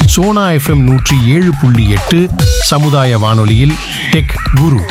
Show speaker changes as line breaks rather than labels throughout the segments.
Sona FM நூற்றி ஏழு புள்ளி எட்டு சமுதாய வானொலியில் டெக் குரு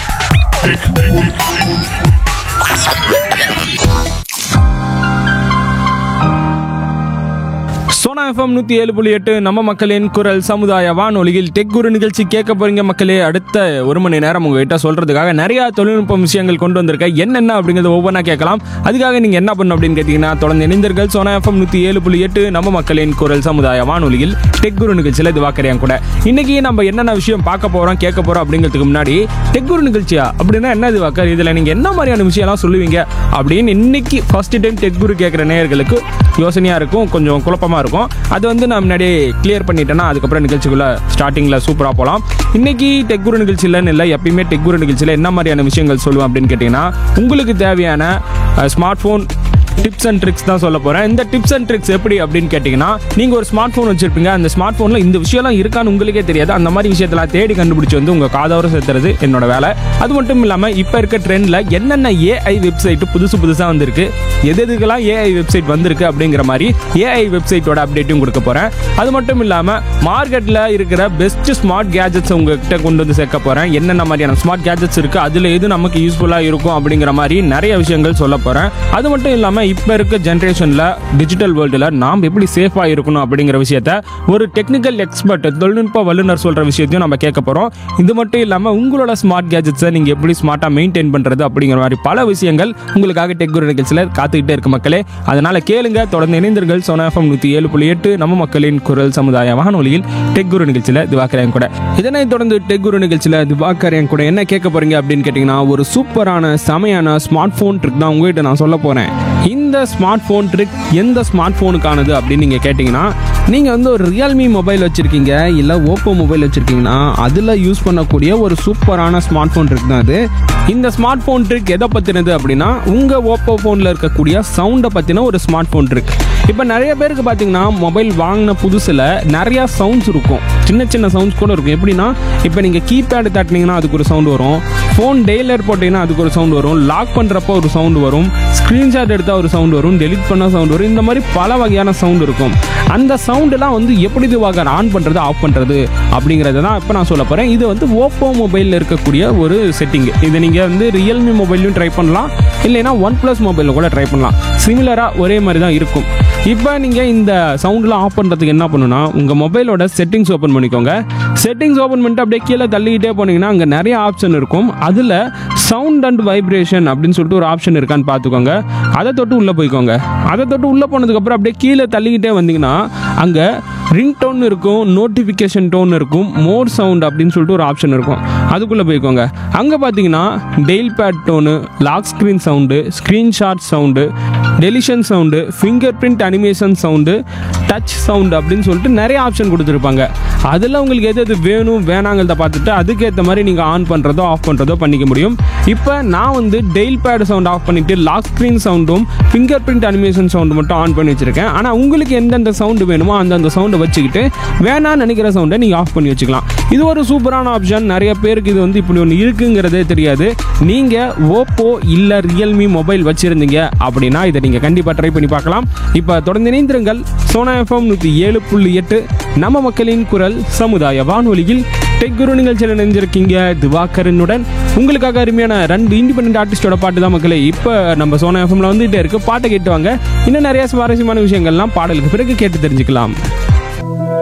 சோனா எஃப்எம் நூற்றி ஏழு புள்ளி எட்டு நம்ம மக்களின் குரல் சமுதாய வானொலியில் டெக் குரு நிகழ்ச்சி கேட்க போறீங்க மக்களே அடுத்த ஒரு மணி நேரம் உங்ககிட்ட சொல்றதுக்காக நிறைய தொழில்நுட்ப விஷயங்கள் கொண்டு வந்திருக்கேன் என்னென்ன அப்படிங்கிறது ஒவ்வொன்றா கேட்கலாம் அதுக்காக நீங்க என்ன பண்ணணும் அப்படின்னு கேட்டீங்கன்னா தொடர்ந்து இணைந்தர்கள் சோனா எஃப்எம் நூற்றி ஏழு புள்ளி எட்டு நம்ம மக்களின் குரல் சமுதாய வானொலியில் டெக் குரு நிகழ்ச்சியில் இது வாக்கறியான் கூட இன்னைக்கு நம்ம என்னென்ன விஷயம் பார்க்க போறோம் கேட்க போறோம் அப்படிங்கிறதுக்கு முன்னாடி டெக் குரு நிகழ்ச்சியா அப்படின்னா என்ன இது வாக்கர் இதுல நீங்க என்ன மாதிரியான விஷயம்லாம் சொல்லுவீங்க அப்படின்னு இன்னைக்கு ஃபர்ஸ்ட் டைம் டெக் குரு கேட்குற நேயர்களுக்கு யோசனையா இருக்கும் கொஞ்சம் குழப்பமா இருக்கும் அது வந்து நான் முன்னாடியே கிளியர் பண்ணிட்டேன்னா அதுக்கப்புறம் நிகழ்ச்சிக்குள்ள ஸ்டார்டிங்ல சூப்பரா போகலாம் இன்னைக்கு டெக்குரு நிகழ்ச்சியிலன்னு இல்லை எப்பயுமே டெக்குரு நிகழ்ச்சியில் என்ன மாதிரியான விஷயங்கள் சொல்லுவேன் அப்படின்னு கேட்டிங்கன்னா உங்களுக்கு தேவையான smart phone tips and tricks தான் சொல்ல போகிறேன் இந்த டிப்ஸ் அண்ட் ட்ரிக்ஸ் எப்படி அப்படின்னு கேட்டிங்கன்னா நீங்கள் ஒரு ஸ்மார்ட் ஃபோன் வச்சிருப்பீங்க அந்த ஸ்மார்ட் ஃபோனில் இந்த விஷயம்லாம் இருக்கான்னு உங்களுக்கே தெரியாது அந்த மாதிரி விஷயத்தெல்லாம் தேடி கண்டுபிடிச்சி வந்து உங்கள் காதோர சேர்த்துறது என்னோட வேலை அது மட்டும் இல்லாமல் இப்போ இருக்க ட்ரெண்டில் என்னென்ன ஏஐ வெப்சைட் புதுசு புதுசாக வந்திருக்கு எது எதுக்கெல்லாம் ஏஐ வெப்சைட் வந்திருக்கு அப்படிங்கிற மாதிரி ஏஐ வெப்சைட்டோட அப்டேட்டும் கொடுக்க போகிறேன் அது மட்டும் இல்லாமல் மார்க்கெட்டில் இருக்கிற பெஸ்ட் ஸ்மார்ட் கேஜெட்ஸ் உங்ககிட்ட கொண்டு வந்து சேர்க்க போகிறேன் என்னென்ன மாதிரியான ஸ்மார்ட் கேஜெட்ஸ் இருக்குது அதில் எது நமக்கு யூஸ்ஃபுல்லாக இருக்கும் அப்படிங்கிற மாதிரி நிறைய விஷயங்கள் சொல்ல போகிறேன் அது மட்டும் இல்லாமல் இப்போ இருக்க ஜென்ரேஷனில் டிஜிட்டல் வேர்ல்டில் நாம் எப்படி சேஃபாக இருக்கணும் அப்படிங்கிற விஷயத்த ஒரு டெக்னிக்கல் எக்ஸ்பர்ட் தொழில்நுட்ப வல்லுநர் சொல்கிற விஷயத்தையும் நம்ம கேட்க போகிறோம் இது மட்டும் இல்லாமல் உங்களோட ஸ்மார்ட் கேஜெட்ஸை நீங்கள் எப்படி ஸ்மார்ட்டாக மெயின்டைன் பண்ணுறது அப்படிங்கிற மாதிரி பல விஷயங்கள் உங்களுக்காக டெக் குரு நிகழ்ச்சியில் காத்துக்கிட்டே இருக்கு மக்களே அதனால் கேளுங்க தொடர்ந்து இணைந்தர்கள் சோனாஃபம் நூற்றி ஏழு புள்ளி எட்டு நம்ம மக்களின் குரல் சமுதாய வானொலியில் டெக் குரு நிகழ்ச்சியில் திவாக்கரையன் கூட இதனைத் தொடர்ந்து டெக் குரு நிகழ்ச்சியில் திவாக்கரையன் கூட என்ன கேட்க போறீங்க அப்படின்னு கேட்டிங்கன்னா ஒரு சூப்பரான செமையான ஸ்மார்ட் ஃபோன் ட்ரிக் தான் உங்ககிட்ட நான் சொல்ல போகிறேன் இந்த ஸ்மார்ட் ஃபோன் ட்ரிக் எந்த ஸ்மார்ட் ஃபோனுக்கானது அப்படின்னு நீங்கள் கேட்டிங்கன்னா நீங்கள் வந்து ஒரு ரியல்மி மொபைல் வச்சுருக்கீங்க இல்லை ஓப்போ மொபைல் வச்சுருக்கீங்கன்னா அதில் யூஸ் பண்ணக்கூடிய ஒரு சூப்பரான ஸ்மார்ட் ஃபோன் ட்ரிக் தான் அது இந்த ஸ்மார்ட் ஃபோன் ட்ரிக் எதை பற்றினது அப்படின்னா உங்கள் ஓப்போ ஃபோனில் இருக்கக்கூடிய சவுண்டை பற்றின ஒரு ஸ்மார்ட் ஃபோன் ட்ரிக் இப்போ நிறைய பேருக்கு பார்த்தீங்கன்னா மொபைல் வாங்கின புதுசில் நிறையா சவுண்ட்ஸ் இருக்கும் சின்ன சின்ன சவுண்ட்ஸ் கூட இருக்கும் எப்படின்னா இப்போ நீங்கள் கீபேடு தட்டினீங்கன்னா அதுக்கு ஒரு சவுண்ட் வரும் ஃபோன் டெய்லர் போட்டிங்கன்னா அதுக்கு ஒரு சவுண்ட் வரும் லாக் பண்ணுறப்போ ஒரு சவுண்ட் வரும் ஸ்க்ரீன்ஷாட் எடுத்தால் ஒரு சவுண்ட் வரும் டெலிட் பண்ணால் சவுண்ட் வரும் இந்த மாதிரி பல வகையான சவுண்ட் இருக்கும் அந்த சவுண்டெல்லாம் வந்து எப்படி இதுவாக ஆன் பண்ணுறது ஆஃப் பண்ணுறது அப்படிங்கிறத தான் இப்போ நான் சொல்ல போகிறேன் இது வந்து ஓப்போ மொபைலில் இருக்கக்கூடிய ஒரு செட்டிங் இதை நீங்கள் வந்து ரியல்மி மொபைல்லையும் ட்ரை பண்ணலாம் இல்லைன்னா ஒன் ப்ளஸ் மொபைலில் கூட ட்ரை பண்ணலாம் சிமிலராக ஒரே மாதிரி தான் இருக்கும் இப்போ நீங்கள் இந்த சவுண்ட்லாம் ஆஃப் பண்ணுறதுக்கு என்ன பண்ணுன்னா உங்கள் மொபைலோட செட்டிங்ஸ் ஓப்பன் பண்ணிக்கோங்க செட்டிங்ஸ் ஓப்பன் பண்ணிட்டு அப்படியே கீழே தள்ளிக்கிட்டே போனீங்கன்னா அங்கே நிறைய ஆப்ஷன் இருக்கும் அதில் சவுண்ட் அண்ட் வைப்ரேஷன் அப்படின்னு சொல்லிட்டு ஒரு ஆப்ஷன் இருக்கான்னு பார்த்துக்கோங்க அதை தொட்டு உள்ளே போய்க்கோங்க அதை தொட்டு உள்ளே போனதுக்கப்புறம் அப்படியே கீழே தள்ளிக்கிட்டே வந்தீங்கன்னா அங்கே ரிங் டோன் இருக்கும் நோட்டிஃபிகேஷன் டோன் இருக்கும் மோர் சவுண்ட் அப்படின்னு சொல்லிட்டு ஒரு ஆப்ஷன் இருக்கும் அதுக்குள்ளே போய்க்கோங்க அங்கே பார்த்தீங்கன்னா dial pad tone lock screen sound screenshot sound deletion sound finger print animation sound touch sound அப்படின்னு சொல்லிட்டு நிறைய ஆப்ஷன் கொடுத்துருப்பாங்க அதில் உங்களுக்கு எது எது வேணும் வேணாங்கிறத பார்த்துட்டு அதுக்கேற்ற மாதிரி நீங்கள் ஆன் பண்ணுறதோ ஆஃப் பண்ணுறதோ பண்ணிக்க முடியும் இப்போ நான் வந்து டெயில் பேட் சவுண்ட் ஆஃப் பண்ணிவிட்டு லாக் ஸ்க்ரீன் சவுண்டும் ஃபிங்கர் பிரிண்ட் அனிமேஷன் சவுண்டு மட்டும் ஆன் பண்ணி வச்சுருக்கேன் ஆனால் உங்களுக்கு எந்தெந்த சவுண்டு வேணுமோ அந்தந்த சவுண்டை வச்சுக்கிட்டு வேணாம்னு நினைக்கிற சவுண்டை நீங்கள் ஆஃப் பண்ணி வச்சுக்கலாம் இது ஒரு சூப்பரான ஆப்ஷன் நிறைய பேருக்கு இது வந்து இப்படி ஒன்று இருக்குங்கிறதே தெரியாது நீங்கள் ஓப்போ இல்லை ரியல்மி மொபைல் வச்சுருந்தீங்க அப்படின்னா இதை நீங்கள் கண்டிப்பாக ட்ரை பண்ணி பார்க்கலாம் இப்போ தொடர்ந்து இணைந்திருங்கள் சோனா எஃப்எம் நூற்றி ஏழு புள்ளி எட்டு நம்ம மக்களின் குரல் சமுதாய வானொலியில் டெக் குரு நிகழ்ச்சியில் நினைஞ்சிருக்கீங்க திவாகரனுடன் உங்களுக்காக அருமையான ரெண்டு இண்டிபெண்ட் ஆர்டிஸ்டோட பாட்டு தான் மக்களே இப்போ நம்ம சோனா எஃப்எம்ல வந்துட்டே இருக்கு பாட்டை கேட்டு வாங்க இன்னும் நிறைய சுவாரஸ்யமான விஷயங்கள்லாம் பாடலுக்கு பிறகு கேட்டு தெரிஞ்சுக்கலாம்